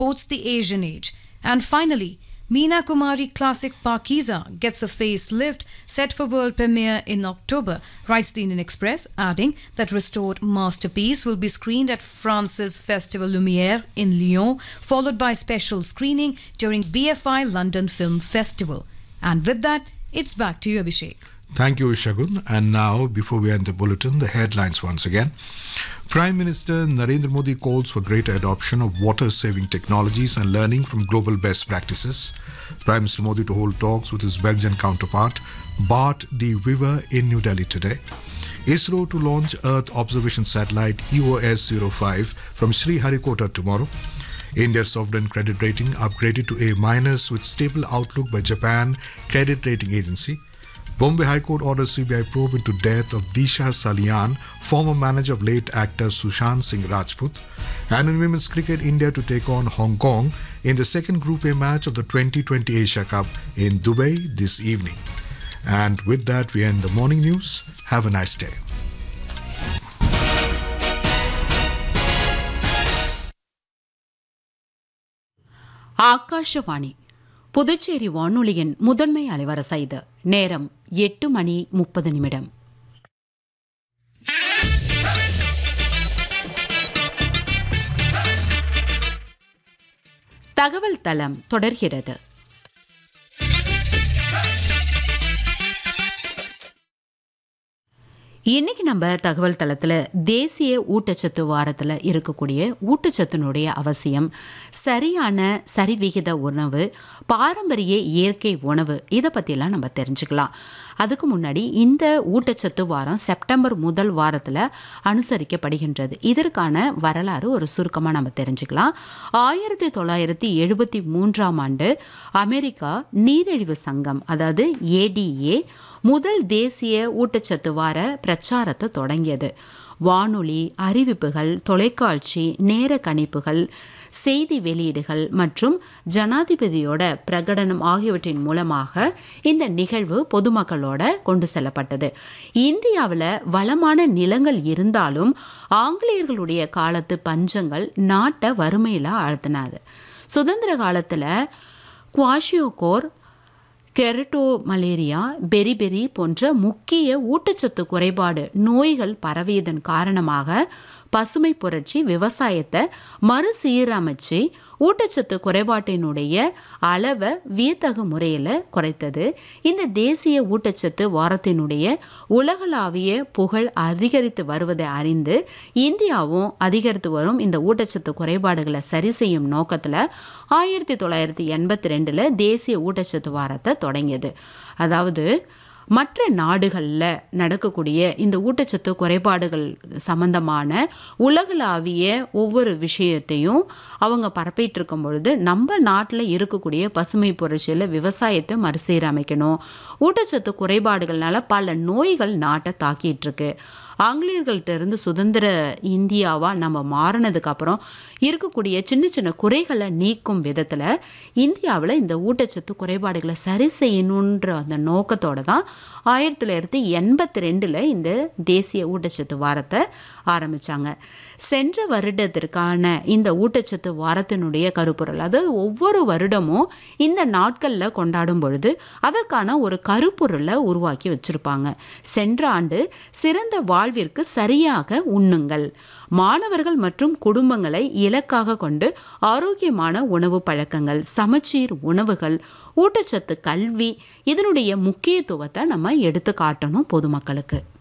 supports the Asian age. And finally, Meena Kumari Classic Parkiza gets a facelift set for world premiere in October, writes the Indian Express, adding that restored masterpiece will be screened at France's Festival Lumiere in Lyon, followed by special screening during BFI London Film Festival. And with that, it's back to you, Abhishek. Thank you, Shagun. And now, before we end the bulletin, the headlines once again. Prime Minister Narendra Modi calls for greater adoption of water saving technologies and learning from global best practices. Prime Minister Modi to hold talks with his Belgian counterpart, Bart de Wever, in New Delhi today. ISRO to launch Earth observation satellite EOS 05 from Sriharikota tomorrow. India's sovereign credit rating upgraded to A minus with stable outlook by Japan Credit Rating Agency. Bombay High Court orders CBI probe into death of Disha Salian, former manager of late actor Sushant Singh Rajput. And in women's cricket, India to take on Hong Kong in the second Group A match of the 2020 Asia Cup in Dubai this evening. And with that, we end the morning news. Have a nice day. Akashvani Puducherry வானொலியின் முதன்மை அலைவரிசை இது நேரம் எட்டு மணி முப்பது நிமிடம் தகவல் தளம் தொடர்கிறது இன்னைக்கு நம்ம தகவல் தளத்தில் தேசிய ஊட்டச்சத்து வாரத்தில் இருக்கக்கூடிய ஊட்டச்சத்தினுடைய அவசியம் சரியான சரிவிகித உணவு பாரம்பரிய இயற்கை உணவு இதை பற்றிலாம் நம்ம தெரிஞ்சுக்கலாம் அதுக்கு முன்னாடி இந்த ஊட்டச்சத்து வாரம் செப்டம்பர் முதல் வாரத்தில் அனுசரிக்கப்படுகின்றது இதற்கான வரலாறு ஒரு சுருக்கமாக நம்ம தெரிஞ்சுக்கலாம் ஆயிரத்தி தொள்ளாயிரத்தி எழுபத்தி மூன்றாம் ஆண்டு அமெரிக்கா நீரிழிவு சங்கம் அதாவது ஏடிஏ முதல் தேசிய ஊட்டச்சத்து வார பிரச்சாரத்தை தொடங்கியது வானொலி அறிவிப்புகள் தொலைக்காட்சி நேர கணிப்புகள் செய்தி வெளியீடுகள் மற்றும் ஜனாதிபதியோட பிரகடனம் ஆகியவற்றின் மூலமாக இந்த நிகழ்வு பொதுமக்களோட கொண்டு செல்லப்பட்டது இந்தியாவில் வளமான நிலங்கள் இருந்தாலும் ஆங்கிலேயர்களுடைய காலத்து பஞ்சங்கள் நாட்டை வறுமையில் ஆழ்த்தினாது சுதந்திர காலத்தில் குவாஷியோகோர் கெரட்டோ மலேரியா பெரிபெரி போன்ற முக்கிய ஊட்டச்சத்து குறைபாடு நோய்கள் பரவியதன் காரணமாக பசுமை புரட்சி விவசாயத்தை மறுசீரமைச்சு ஊட்டச்சத்து குறைபாட்டினுடைய அளவை வியத்தகு முறையில் குறைத்தது இந்த தேசிய ஊட்டச்சத்து வாரத்தினுடைய உலகளாவிய புகழ் அதிகரித்து வருவதை அறிந்து இந்தியாவும் அதிகரித்து வரும் இந்த ஊட்டச்சத்து குறைபாடுகளை சரி செய்யும் நோக்கத்தில் ஆயிரத்தி தொள்ளாயிரத்தி எண்பத்தி ரெண்டில் தேசிய ஊட்டச்சத்து வாரத்தை தொடங்கியது அதாவது மற்ற நாடுகளில் நடக்கக்கூடிய இந்த ஊட்டச்சத்து குறைபாடுகள் சம்பந்தமான உலகளாவிய ஒவ்வொரு விஷயத்தையும் அவங்க பரப்பிட்டு இருக்கும் பொழுது நம்ம நாட்டில் இருக்கக்கூடிய பசுமை புரட்சியில் விவசாயத்தை மறுசீரமைக்கணும் ஊட்டச்சத்து குறைபாடுகள்னால பல நோய்கள் நாட்டை தாக்கிட்டு இருக்கு ஆங்கிலேயர்கள்ட்ட இருந்து சுதந்திர இந்தியாவாக நம்ம மாறினதுக்கு அப்புறம் இருக்கக்கூடிய சின்ன சின்ன குறைகளை நீக்கும் விதத்தில் இந்தியாவில் இந்த ஊட்டச்சத்து குறைபாடுகளை சரி செய்யணுன்ற அந்த நோக்கத்தோடு தான் ஆயிரத்தி தொள்ளாயிரத்தி எண்பத்தி ரெண்டில் இந்த தேசிய ஊட்டச்சத்து வாரத்தை ஆரம்பித்தாங்க சென்ற வருடத்திற்கான இந்த ஊட்டச்சத்து வாரத்தினுடைய கருப்பொருள் அதாவது ஒவ்வொரு வருடமும் இந்த நாட்களில் கொண்டாடும் பொழுது அதற்கான ஒரு கருப்பொருளை உருவாக்கி வச்சுருப்பாங்க சென்ற ஆண்டு சிறந்த வாழ்விற்கு சரியாக உண்ணுங்கள் மாணவர்கள் மற்றும் குடும்பங்களை இலக்காக கொண்டு ஆரோக்கியமான உணவு பழக்கங்கள் சமச்சீர் உணவுகள் ஊட்டச்சத்து கல்வி இதனுடைய முக்கியத்துவத்தை நம்ம எடுத்து காட்டணும் பொதுமக்களுக்கு